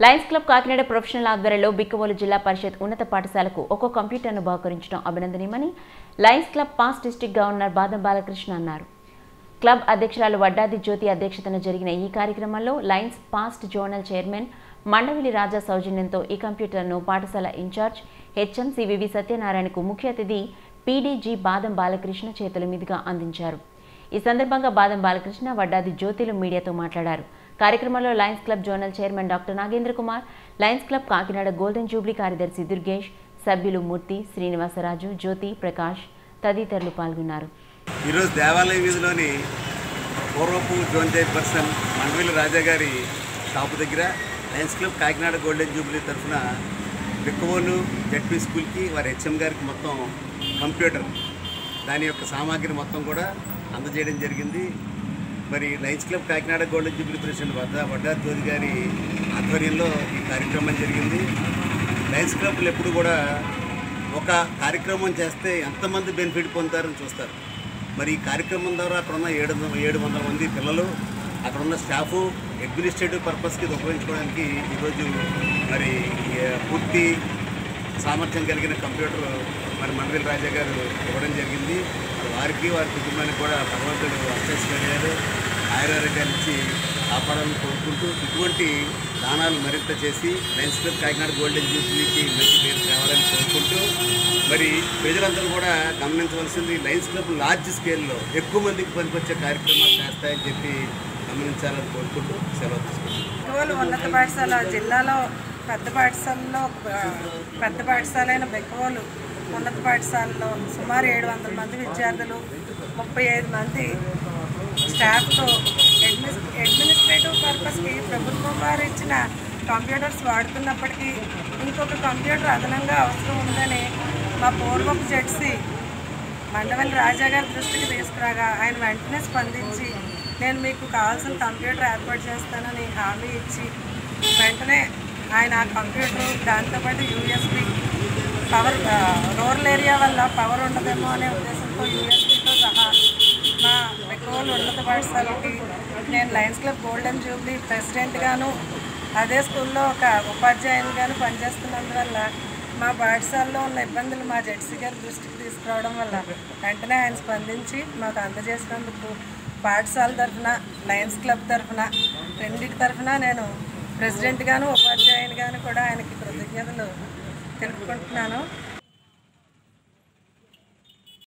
Lions Club Kakinada professional ఆధ్వర్యంలో బిక్కవోలు జిల్లా పరిషత్ ఉన్నత పాఠశాలకు ఒక్కో కంప్యూటర్ను బహుకరించడం అభినందనీయమని Lions Club past district governor Badam Balakrishna అన్నారు క్లబ్ అధ్యక్షురాలు వడ్డాది జ్యోతి అధ్యక్షతన జరిగిన ఈ కార్యక్రమంలో Lions past zonal chairman Mandavilli Raja సౌజన్యంతో ఈ కంప్యూటర్ను పాఠశాల ఇన్ఛార్జ్ హెచ్ఎం సివివి సత్యనారాయణకు ముఖ్య అతిథి పీడీజీ బాదం బాలకృష్ణ చేతుల మీదుగా అందించారు ఈ సందర్భంగా బాదం బాలకృష్ణ వడ్డాది జ్యోతిలు మీడియాతో మాట్లాడారు కార్యక్రమంలో Lions Club zonal chairman doctor Nagendra Kumar Lions Club Kakinada golden jubilee కార్యదర్శి దుర్గేష్ సభ్యులు మూర్తి శ్రీనివాసరాజు జ్యోతి ప్రకాష్ తదితరులు పాల్గొన్నారు ఈరోజు దేవాలయ వీధిలోని పూర్వపు జోన్ చైర్పర్సన్ మండవిల్లి రాజా గారి షాపు దగ్గర Lions Club Kakinada golden jubilee తరఫున బిక్కవోలు జడ్పీ స్కూల్కి వారి హెచ్ఎం గారికి మొత్తం కంప్యూటర్ దాని యొక్క సామాగ్రి మొత్తం కూడా అందజేయడం జరిగింది మరి Lions Club Kakinada golden jubilee president వద్ద వడ్డా జ్యోతి గారి ఆధ్వర్యంలో ఈ కార్యక్రమం జరిగింది లయన్స్ క్లబ్లు ఎప్పుడు కూడా ఒక కార్యక్రమం చేస్తే ఎంతమంది బెనిఫిట్ పొందుతారని చూస్తారు మరి ఈ కార్యక్రమం ద్వారా అక్కడ ఉన్న ఏడు వందల ఏడు వందల మంది పిల్లలు అక్కడ ఉన్న స్టాఫ్ అడ్మినిస్ట్రేటివ్ పర్పస్కి ఇది ఉపయోగించుకోవడానికి ఈరోజు మరి ఏ, పూర్తి సామర్థ్యం కలిగిన కంప్యూటర్ మరి మండలి రాజా గారు ఇవ్వడం జరిగింది మరి వారికి వారి కుటుంబానికి కూడా భగవంతుడు అక్షేశ్వర్యాలు ఆయురారోగ్యాలు ఇచ్చి కాపాడాలని కోరుకుంటూ ఇటువంటి దానాలు మరింత చేసి లయన్స్ క్లబ్ కాకినాడ గోల్డెన్ జూబ్లీకి మంచి పేరు తేవాలని కోరుకుంటూ మరి ప్రజలందరూ కూడా గమనించవలసింది లయన్స్ క్లబ్ లార్జ్ స్కేల్లో ఎక్కువ మందికి పనికొచ్చే కార్యక్రమాలు చేస్తాయని చెప్పి గమనించాలని కోరుకుంటూ సెలవు తీసుకుంటాం బెక్కవోలు ఉన్నత పాఠశాల జిల్లాలో పెద్ద పాఠశాలలో ఆ, పెద్ద పాఠశాల అయిన బెక్కవోలు ఉన్నత పాఠశాలలో సుమారు ఏడు వందల మంది విద్యార్థులు ముప్పై ఐదు మంది స్టాఫ్తో అడ్మిస్ అడ్మినిస్ట్రేటివ్ పర్పస్కి ప్రభుత్వం వారు ఇచ్చిన కంప్యూటర్స్ వాడుతున్నప్పటికీ ఇంకొక కంప్యూటర్ అదనంగా అవసరం ఉందని మా పూర్వపు జెడ్సీ మండవల్లి రాజా గారి దృష్టికి తీసుకురాగా ఆయన వెంటనే స్పందించి నేను మీకు కావాల్సిన కంప్యూటర్ ఏర్పాటు చేస్తానని హామీ ఇచ్చి వెంటనే ఆయన ఆ కంప్యూటర్ దాంతోపాటు యూఎస్బి పవర్ ఆ, రూరల్ ఏరియా వల్ల పవర్ ఉండదేమో అనే ఉద్దేశంతో యూఎస్బితో సహా మా మెకోల్ ఉన్నత పాఠశాలకి నేను లయన్స్ క్లబ్ గోల్డెన్ జూబ్లీ ప్రెసిడెంట్గాను అదే స్కూల్లో ఒక ఉపాధ్యాయునిగాను పనిచేస్తున్నందువల్ల మా పాఠశాలలో ఉన్న ఇబ్బందులు మా జడ్సీ గారి దృష్టికి తీసుకురావడం వల్ల వెంటనే ఆయన స్పందించి మాకు అందజేసినందుకు పాఠశాల తరఫున లయన్స్ క్లబ్ తరఫున రెండింటి తరఫున నేను ప్రెసిడెంట్గాను ఉపాధ్యాయునిగాను కూడా ఆయనకి కృతజ్ఞతలు తెలుపుకుంటున్నాను